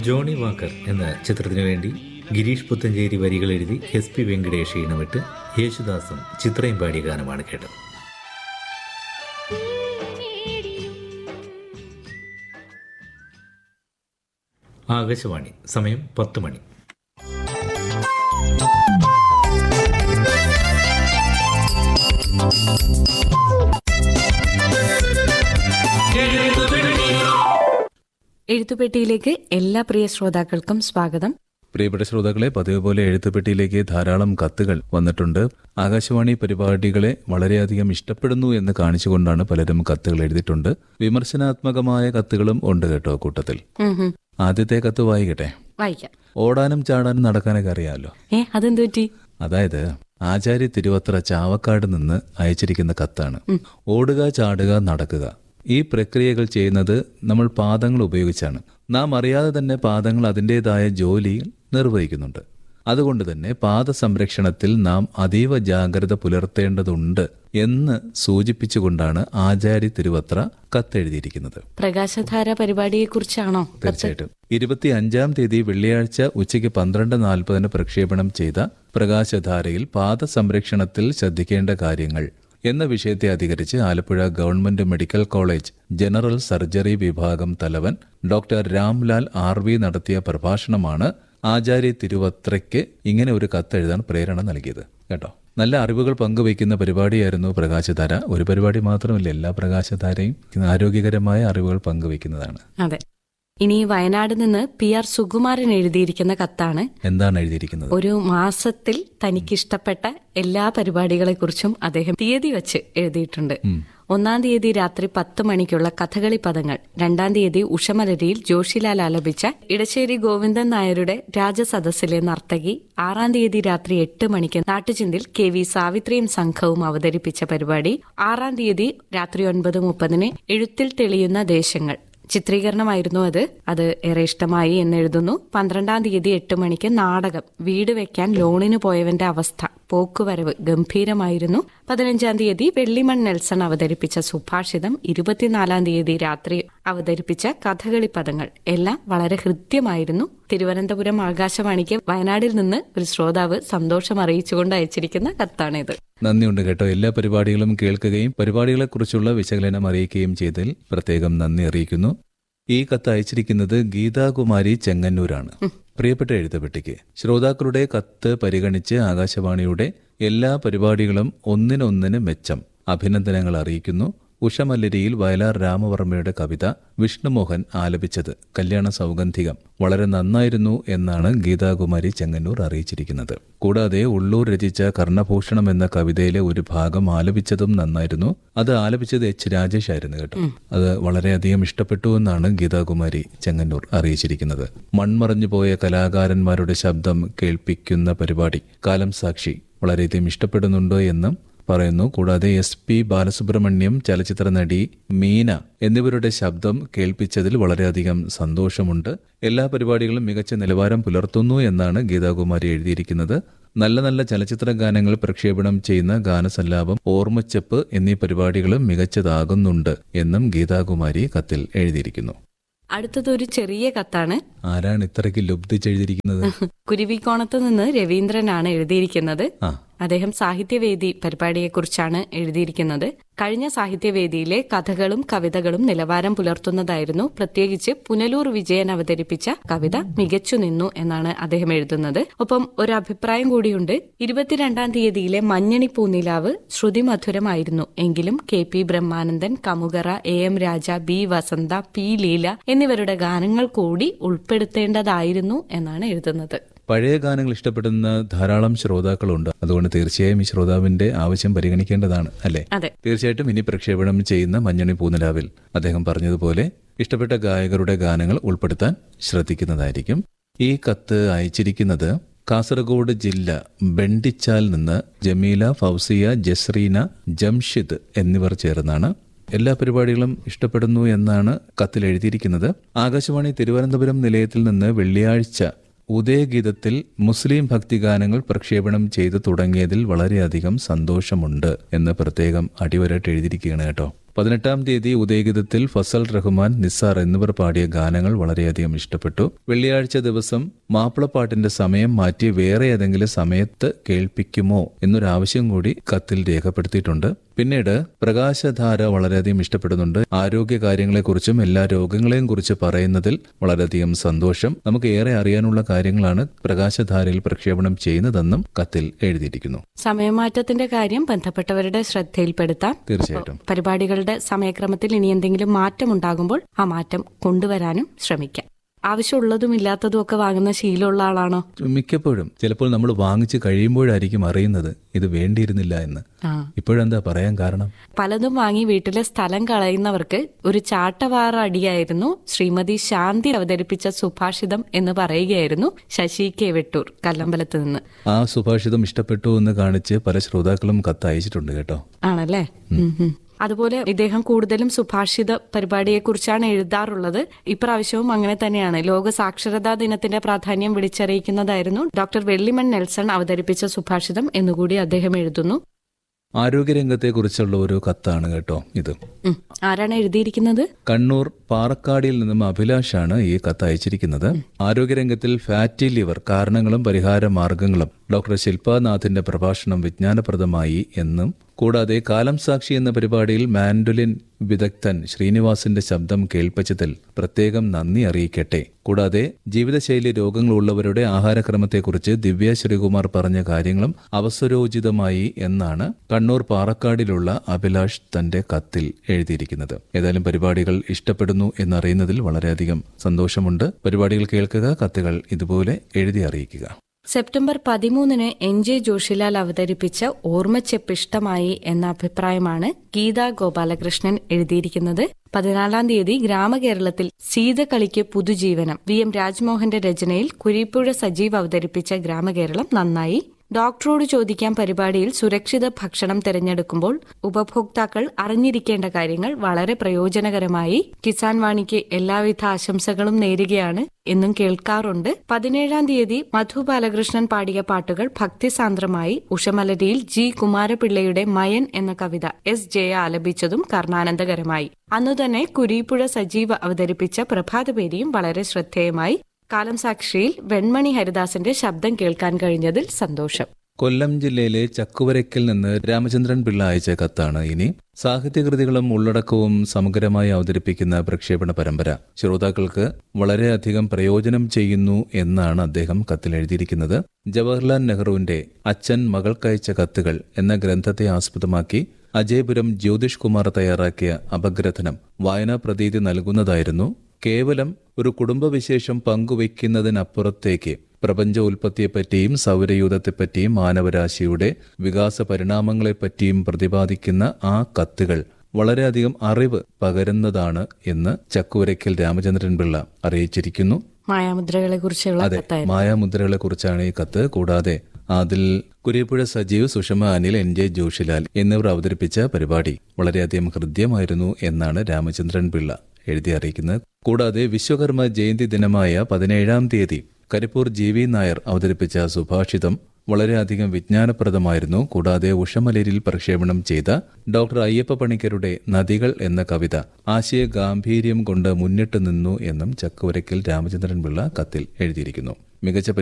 Johnnie Walker എന്ന ചിത്രത്തിനു വേണ്ടി ഗിരീഷ് പുത്തഞ്ചേരി വരികൾ എഴുതി എസ് പി വെങ്കടേഷ് ഈണമിട്ട് യേശുദാസും ചിത്രയും പാടിയ ഗാനമാണ് കേട്ടത് ആകാശവാണി സമയം പത്ത് മണി എഴുത്തുപെട്ടിയിലേക്ക് എല്ലാ പ്രിയ ശ്രോതാക്കൾക്കും സ്വാഗതം പ്രിയപ്പെട്ട ശ്രോതാക്കളെ പതിവ് പോലെ എഴുത്തുപെട്ടിയിലേക്ക് ധാരാളം കത്തുകൾ വന്നിട്ടുണ്ട് ആകാശവാണി പരിപാടികളെ വളരെയധികം ഇഷ്ടപ്പെടുന്നു എന്ന് കാണിച്ചുകൊണ്ടാണ് പലരും കത്തുകൾ എഴുതിയിട്ടുണ്ട് വിമർശനാത്മകമായ കത്തുകളും ഉണ്ട് കേട്ടോ കൂട്ടത്തിൽ ഉം ഹും. ആദ്യത്തെ കത്ത് വായിക്കട്ടെ വായിക്കാം ഓടാനും ചാടാനും നടക്കാനൊക്കെ അറിയാമല്ലോ ഏ അതെന്തു പറ്റി അതായത് ആചാര്യ തിരുവത്ര ചാവക്കാട് നിന്ന് അയച്ചിരിക്കുന്ന കത്താണ് ഓടുക ചാടുക നടക്കുക ഈ പ്രക്രിയകൾ ചെയ്യുന്നത് നമ്മൾ പാദങ്ങൾ ഉപയോഗിച്ചാണ് നാം അറിയാതെ തന്നെ പാദങ്ങൾ അതിൻ്റെതായ ജോലി നിർവഹിക്കുന്നുണ്ട് അതുകൊണ്ട് തന്നെ പാദ സംരക്ഷണത്തിൽ നാം അതീവ ജാഗ്രത പുലർത്തേണ്ടതുണ്ട് എന്ന് സൂചിപ്പിച്ചുകൊണ്ടാണ് ആചാര്യ തിരുവത്ര കത്തെഴുതിയിരിക്കുന്നത് പ്രകാശധാര പരിപാടിയെക്കുറിച്ചാണോ തീർച്ചയായിട്ടും ഇരുപത്തി അഞ്ചാം തീയതി വെള്ളിയാഴ്ച ഉച്ചയ്ക്ക് പന്ത്രണ്ട് നാൽപ്പതിന് പ്രക്ഷേപണം ചെയ്ത പ്രകാശധാരയിൽ പാദ സംരക്ഷണത്തിൽ ശ്രദ്ധിക്കേണ്ട കാര്യങ്ങൾ എന്ന വിഷയത്തെ അധികരിച്ച് Alappuzha government medical college general surgery വിഭാഗം തലവൻ ഡോക്ടർ രാംലാൽ ആർ വി നടത്തിയ പ്രഭാഷണമാണ് ആചാര്യ തിരുവത്രയ്ക്ക് ഇങ്ങനെ ഒരു കത്തെഴുതാൻ പ്രേരണ നൽകിയത് കേട്ടോ നല്ല അറിവുകൾ പങ്കുവയ്ക്കുന്ന പരിപാടിയായിരുന്നു പ്രകാശധാര ഒരു പരിപാടി മാത്രമല്ല എല്ലാ പ്രകാശധാരയും ആരോഗ്യകരമായ അറിവുകൾ പങ്കുവയ്ക്കുന്നതാണ് അതെ ഇനി വയനാട് നിന്ന് പി ആർ സുകുമാരൻ എഴുതിയിരിക്കുന്ന കത്താണ് എന്താണ് എഴുതിയിരിക്കുന്നത് ഒരു മാസത്തിൽ തനിക്കിഷ്ടപ്പെട്ട എല്ലാ പരിപാടികളെക്കുറിച്ചും അദ്ദേഹം തീയതി വെച്ച് എഴുതിയിട്ടുണ്ട് ഒന്നാം തീയതി രാത്രി പത്ത് മണിക്കുള്ള കഥകളി പദങ്ങൾ രണ്ടാം തീയതി ഉഷമലരിയിൽ ജോഷിലാൽ ആലപിച്ച ഇടശ്ശേരി ഗോവിന്ദൻ നായരുടെ രാജസദസ്സിലെ നർത്തകി ആറാം തീയതി രാത്രി എട്ട് മണിക്ക് നാട്ടുചിന്തിൽ കെ വി സാവിത്രിയും സംഘവും അവതരിപ്പിച്ച പരിപാടി ആറാം തീയതി രാത്രി ഒൻപത് മുപ്പതിന് എഴുത്തിൽ തെളിയുന്ന ദേശങ്ങൾ ചിത്രീകരണമായിരുന്നു അത് അത് ഏറെ ഇഷ്ടമായി എന്നെഴുതുന്നു പന്ത്രണ്ടാം തീയതി എട്ട് മണിക്ക് നാടകം വീട് വെക്കാൻ ലോണിന് പോയവന്റെ അവസ്ഥ പോക്കുവരവ് ഗംഭീരമായിരുന്നു പതിനഞ്ചാം തീയതി വെള്ളിമൺ നെൽസൺ അവതരിപ്പിച്ച സുഭാഷിതം ഇരുപത്തിനാലാം തീയതി രാത്രി അവതരിപ്പിച്ച കഥകളി പദങ്ങൾ എല്ലാം വളരെ ഹൃദ്യമായിരുന്നു തിരുവനന്തപുരം ആകാശവാണിക്ക് വയനാടിൽ നിന്ന് ഒരു ശ്രോതാവ് സന്തോഷം അറിയിച്ചുകൊണ്ട് അയച്ചിരിക്കുന്ന കത്താണിത് നന്ദിയുണ്ട് കേട്ടോ എല്ലാ പരിപാടികളും കേൾക്കുകയും പരിപാടികളെക്കുറിച്ചുള്ള വിശകലനം അറിയിക്കുകയും ചെയ്തതിൽ പ്രത്യേകം നന്ദി അറിയിക്കുന്നു ഈ കത്ത് അയച്ചിരിക്കുന്നത് ഗീതാകുമാരി ചെങ്ങന്നൂരാണ് പ്രിയപ്പെട്ട എഴുത്തുപെട്ടിക്ക് ശ്രോതാക്കളുടെ കത്ത് പരിഗണിച്ച് ആകാശവാണിയുടെ എല്ലാ പരിപാടികളും ഒന്നിനൊന്നിന് മെച്ചം അഭിനന്ദനങ്ങൾ അറിയിക്കുന്നു ഉഷമല്ലരിയിൽ വയലാർ രാമവർമ്മയുടെ കവിത വിഷ്ണുമോഹൻ ആലപിച്ചത് കല്യാണ സൗഗന്ധികം വളരെ നന്നായിരുന്നു എന്നാണ് ഗീതാകുമാരി ചെങ്ങന്നൂർ അറിയിച്ചിരിക്കുന്നത് കൂടാതെ ഉള്ളൂർ രചിച്ച കർണഭൂഷണം എന്ന കവിതയിലെ ഒരു ഭാഗം ആലപിച്ചതും നന്നായിരുന്നു അത് ആലപിച്ചത് എച്ച് രാജേഷ് ആയിരുന്നു കേട്ടോ അത് വളരെയധികം ഇഷ്ടപ്പെട്ടു എന്നാണ് ഗീതാകുമാരി ചെങ്ങന്നൂർ അറിയിച്ചിരിക്കുന്നത് മൺമറഞ്ഞു പോയ കലാകാരന്മാരുടെ ശബ്ദം കേൾപ്പിക്കുന്ന പരിപാടി കാലം സാക്ഷി വളരെയധികം ഇഷ്ടപ്പെടുന്നുണ്ട് എന്നും പറയുന്നു കൂടാതെ എസ് പി ബാലസുബ്രഹ്മണ്യം ചലച്ചിത്ര നടി മീന എന്നിവരുടെ ശബ്ദം കേൾപ്പിച്ചതിൽ വളരെയധികം സന്തോഷമുണ്ട് എല്ലാ പരിപാടികളും മികച്ച നിലവാരം പുലർത്തുന്നു എന്നാണ് ഗീതാകുമാരി എഴുതിയിരിക്കുന്നത് നല്ല നല്ല ചലച്ചിത്ര ഗാനങ്ങൾ പ്രക്ഷേപണം ചെയ്യുന്ന ഗാനസല്ലാപം ഓർമ്മച്ചപ്പ് എന്നീ പരിപാടികളും മികച്ചതാകുന്നുണ്ട് എന്നും ഗീതാകുമാരി കത്തിൽ എഴുതിയിരിക്കുന്നു അടുത്തത് ഒരു ചെറിയ കത്താണ് ആരാണ് ഇത്രയ്ക്ക് ലുബ്ധിച്ചെഴുതിയിരിക്കുന്നത് കുരുവിക്കോണത്ത് നിന്ന് രവീന്ദ്രനാണ് എഴുതിയിരിക്കുന്നത് ആ അദ്ദേഹം സാഹിത്യവേദി പരിപാടിയെക്കുറിച്ചാണ് എഴുതിയിരിക്കുന്നത് കഴിഞ്ഞ സാഹിത്യവേദിയിലെ കഥകളും കവിതകളും നിലവാരം പുലർത്തുന്നതായിരുന്നു പ്രത്യേകിച്ച് പുനലൂർ വിജയൻ അവതരിപ്പിച്ച കവിത മികച്ചു നിന്നു എന്നാണ് അദ്ദേഹം എഴുതുന്നത് ഒപ്പം ഒരു അഭിപ്രായം കൂടിയുണ്ട് ഇരുപത്തിരണ്ടാം തീയതിയിലെ മഞ്ഞണി പൂനിലാവ് ശ്രുതിമധുരമായിരുന്നു എങ്കിലും K P Brahmanandan Kamukara A M Raja B Vasantha P Leela എന്നിവരുടെ ഗാനങ്ങൾ കൂടി ഉൾപ്പെടുത്തേണ്ടതായിരുന്നു എന്നാണ് എഴുതുന്നത് പഴയ ഗാനങ്ങൾ ഇഷ്ടപ്പെടുന്ന ധാരാളം ശ്രോതാക്കളുണ്ട് അതുകൊണ്ട് തീർച്ചയായും ഈ ശ്രോതാവിന്റെ ആവശ്യം പരിഗണിക്കേണ്ടതാണ് അല്ലേ അതെ തീർച്ചയായിട്ടും ഇനി പ്രക്ഷേപണം ചെയ്യുന്ന മഞ്ഞണി പൂനിലാവിൽ അദ്ദേഹം പറഞ്ഞതുപോലെ ഇഷ്ടപ്പെട്ട ഗായകരുടെ ഗാനങ്ങൾ ഉൾപ്പെടുത്താൻ ശ്രദ്ധിക്കുന്നതായിരിക്കും ഈ കത്ത് അയച്ചിരിക്കുന്നത് കാസർഗോഡ് ജില്ല ബെണ്ടിച്ചാൽ നിന്ന് ജമീല ഫൗസിയ ജസ്രീന ജംഷിദ് എന്നിവർ ചേർന്നാണ് എല്ലാ പരിപാടികളും ഇഷ്ടപ്പെടുന്നു എന്നാണ് കത്തിൽ എഴുതിയിരിക്കുന്നത് ആകാശവാണി തിരുവനന്തപുരം നിലയത്തിൽ നിന്ന് വെള്ളിയാഴ്ച ഉദയഗീതത്തിൽ മുസ്ലിം ഭക്തിഗാനങ്ങൾ പ്രക്ഷേപണം ചെയ്തു തുടങ്ങിയതിൽ വളരെയധികം സന്തോഷമുണ്ട് എന്ന് പ്രത്യേകം അടിവരായിട്ട് എഴുതിയിരിക്കുകയാണ് കേട്ടോ പതിനെട്ടാം തീയതി ഉദയഗീതത്തിൽ ഫസൽ റഹ്മാൻ നിസാർ എന്നിവർ പാടിയ ഗാനങ്ങൾ വളരെയധികം ഇഷ്ടപ്പെട്ടു വെള്ളിയാഴ്ച ദിവസം മാപ്പിളപ്പാട്ടിന്റെ സമയം മാറ്റി വേറെ ഏതെങ്കിലും സമയത്ത് കേൾപ്പിക്കുമോ എന്നൊരാവശ്യം കൂടി കത്തിൽ രേഖപ്പെടുത്തിയിട്ടുണ്ട് പിന്നീട് പ്രകാശധാര വളരെയധികം ഇഷ്ടപ്പെടുന്നുണ്ട് ആരോഗ്യ കാര്യങ്ങളെക്കുറിച്ചും എല്ലാ രോഗങ്ങളെയും കുറിച്ച് പറയുന്നതിൽ വളരെയധികം സന്തോഷം നമുക്ക് ഏറെ അറിയാനുള്ള കാര്യങ്ങളാണ് പ്രകാശധാരയിൽ പ്രക്ഷേപണം ചെയ്യുന്നതെന്നും കത്തിൽ എഴുതിയിരിക്കുന്നു സമയമാറ്റത്തിന്റെ കാര്യം ബന്ധപ്പെട്ടവരുടെ ശ്രദ്ധയിൽപ്പെടുത്താം തീർച്ചയായിട്ടും പരിപാടികളുടെ സമയക്രമത്തിൽ ഇനി എന്തെങ്കിലും മാറ്റമുണ്ടാകുമ്പോൾ ആ മാറ്റം കൊണ്ടുവരാനും ശ്രമിക്കാം ആവശ്യമുള്ളതും ഇല്ലാത്തതും ഒക്കെ വാങ്ങുന്ന ശീലമുള്ള ആളാണോ മിക്കപ്പോഴും ചിലപ്പോൾ നമ്മൾ വാങ്ങിച്ച് കഴിയുമ്പോഴായിരിക്കും അറിയുന്നത് ഇത് വേണ്ടിയിരുന്നില്ല എന്ന് ആ ഇപ്പോഴെന്താ പറയാൻ കാരണം പലതും വാങ്ങി വീട്ടിലെ സ്ഥലം കളയുന്നവർക്ക് ഒരു ചാട്ടവാറ അടിയായിരുന്നു ശ്രീമതി ശാന്തി അവതരിപ്പിച്ച സുഭാഷിതം എന്ന് പറയുകയായിരുന്നു ശശി കെ വെട്ടൂർ കല്ലമ്പലത്ത് നിന്ന് ആ സുഭാഷിതം ഇഷ്ടപ്പെട്ടു എന്ന് കാണിച്ച് പല ശ്രോതാക്കളും കത്തയച്ചിട്ടുണ്ട് കേട്ടോ ആണല്ലേ ഉം, ഉം. അതുപോലെ ഇദ്ദേഹം കൂടുതലും സുഭാഷിത പരിപാടിയെക്കുറിച്ചാണ് എഴുതാറുള്ളത് ഇപ്രാവശ്യവും അങ്ങനെ തന്നെയാണ് ലോക സാക്ഷരതാ ദിനത്തിന്റെ പ്രാധാന്യം വിളിച്ചറിയിക്കുന്നതായിരുന്നു ഡോക്ടർ വെള്ളിമൺ നെൽസൺ അവതരിപ്പിച്ച സുഭാഷിതം എന്നുകൂടി അദ്ദേഹം എഴുതുന്നു ആരോഗ്യരംഗത്തെക്കുറിച്ചുള്ള ഒരു കത്താണ് കേട്ടോ ഇത് ഉം. ആരാണ് എഴുതിയിരിക്കുന്നത് കണ്ണൂർ പാറക്കാടിയിൽ നിന്നും അഭിലാഷാണ് ഈ കത്ത് അയച്ചിരിക്കുന്നത് ആരോഗ്യരംഗത്തിൽ ഫാറ്റി ലിവർ കാരണങ്ങളും പരിഹാര മാർഗങ്ങളും ഡോക്ടർ ശില്പാനാഥിന്റെ പ്രഭാഷണം വിജ്ഞാനപ്രദമായി എന്നും കൂടാതെ കാലം സാക്ഷി എന്ന പരിപാടിയിൽ മാൻഡുലിൻ വിദഗ്ധൻ ശ്രീനിവാസിന്റെ ശബ്ദം കേൾപ്പിച്ചതിൽ പ്രത്യേകം നന്ദി അറിയിക്കട്ടെ കൂടാതെ ജീവിതശൈലി രോഗങ്ങളുള്ളവരുടെ ആഹാരക്രമത്തെക്കുറിച്ച് ദിവ്യ ശ്രീകുമാർ പറഞ്ഞ കാര്യങ്ങളും അവസരോചിതമായി എന്നാണ് കണ്ണൂർ പാറക്കാടിലുള്ള അഭിലാഷ് തന്റെ കത്തിൽ എഴുതിയിരിക്കുന്നത് ഏതായാലും പരിപാടികൾ ഇഷ്ടപ്പെടുന്നു എന്നറിയുന്നതിൽ വളരെയധികം സന്തോഷമുണ്ട് പരിപാടികൾ കേൾക്കുക കത്തുകൾ ഇതുപോലെ എഴുതി അറിയിക്കുക സെപ്റ്റംബർ പതിമൂന്നിന് എൻ ജെ ജോഷിലാൽ അവതരിപ്പിച്ച ഓർമ്മച്ചെപ്പിഷ്ടമായി എന്ന അഭിപ്രായമാണ് ഗീത ഗോപാലകൃഷ്ണൻ എഴുതിയിരിക്കുന്നത് പതിനാലാം തീയതി ഗ്രാമകേരളത്തിൽ സീതകളിക്ക് പുതുജീവനം വി എം രാജ്മോഹന്റെ രചനയിൽ കുരിപ്പുഴ സജീവ് അവതരിപ്പിച്ച ഗ്രാമകേരളം നന്നായി ഡോക്ടറോട് ചോദിക്കാൻ പരിപാടിയിൽ സുരക്ഷിത ഭക്ഷണം തിരഞ്ഞെടുക്കുമ്പോൾ ഉപഭോക്താക്കൾ അറിഞ്ഞിരിക്കേണ്ട കാര്യങ്ങൾ വളരെ പ്രയോജനകരമായി കിസാൻ വാണിക്ക് എല്ലാവിധ ആശംസകളും നേരുകയാണ് എന്നും കേൾക്കാറുണ്ട് പതിനേഴാം തീയതി മധു ബാലകൃഷ്ണൻ പാടിയ പാട്ടുകൾ ഭക്തിസാന്ദ്രമായി ഉഷമലരിയിൽ ജി കുമാരപിള്ളയുടെ മയൻ എന്ന കവിത എസ് ജയ ആലപിച്ചതും കർണാനന്ദകരമായി അന്നുതന്നെ കുരീപ്പുഴ സജീവ് അവതരിപ്പിച്ച പ്രഭാതപേരിയും വളരെ ശ്രദ്ധേയമായി കാലം സാക്ഷിയിൽ വെൺമണി ഹരിദാസിന്റെ ശബ്ദം കേൾക്കാൻ കഴിഞ്ഞതിൽ സന്തോഷം കൊല്ലം ജില്ലയിലെ ചക്കുവരയ്ക്കിൽ നിന്ന് രാമചന്ദ്രൻ പിള്ള അയച്ച കത്താണ് ഇനി സാഹിത്യകൃതികളും ഉള്ളടക്കവും സമഗ്രമായി അവതരിപ്പിക്കുന്ന പ്രക്ഷേപണ പരമ്പര ശ്രോതാക്കൾക്ക് വളരെയധികം പ്രയോജനം ചെയ്യുന്നു എന്നാണ് അദ്ദേഹം കത്തിൽ എഴുതിയിരിക്കുന്നത് ജവഹർലാൽ നെഹ്റുവിന്റെ അച്ഛൻ മകൾക്കയച്ച കത്തുകൾ എന്ന ഗ്രന്ഥത്തെ ആസ്പദമാക്കി അജയപുരം ജ്യോതിഷ് കുമാർ തയ്യാറാക്കിയ അപഗ്രഥനം വായനാ പ്രതീതി നൽകുന്നതായിരുന്നു കേവലം ഒരു കുടുംബവിശേഷം പങ്കുവയ്ക്കുന്നതിനപ്പുറത്തേക്ക് പ്രപഞ്ച ഉൽപ്പത്തിയെപ്പറ്റിയും സൗരയൂഥത്തെപ്പറ്റിയും മാനവരാശിയുടെ വികാസ പരിണാമങ്ങളെപ്പറ്റിയും പ്രതിപാദിക്കുന്ന ആ കത്തുകൾ വളരെയധികം അറിവ് പകരുന്നതാണ് എന്ന് ചക്കുവരയ്ക്കൽ രാമചന്ദ്രൻ പിള്ള അറിയിച്ചിരിക്കുന്നു മായാമുദ്രകളെ കുറിച്ചുള്ള അതെ കത്തായിരുന്നു മായാമുദ്രകളെ കുറിച്ചാണ് ഈ കത്ത് കൂടാതെ അതിൽ കുരിപ്പുഴ സജീവ് സുഷമ അനിൽ എൻ ജെ ജോഷിലാൽ എന്നിവർ അവതരിപ്പിച്ച പരിപാടി വളരെയധികം ഹൃദ്യമായിരുന്നു എന്നാണ് രാമചന്ദ്രൻ പിള്ള എഴുതി അറിയിക്കുന്നത് കൂടാതെ വിശ്വകർമ്മ ജയന്തി ദിനമായ പതിനേഴാം തീയതി കരിപ്പൂർ ജി വി നായർ അവതരിപ്പിച്ച സുഭാഷിതം വളരെയധികം വിജ്ഞാനപ്രദമായിരുന്നു കൂടാതെ ഉഷമലരിൽ പ്രക്ഷേപണം ചെയ്ത ഡോക്ടർ അയ്യപ്പ പണിക്കരുടെ നദികൾ എന്ന കവിത ആശയ ഗാംഭീര്യം കൊണ്ട് മുന്നിട്ട് നിന്നു എന്നും ചക്കുവരയ്ക്കൽ രാമചന്ദ്രൻ പിള്ള കത്തിൽ എഴുതിയിരിക്കുന്നു മികച്ച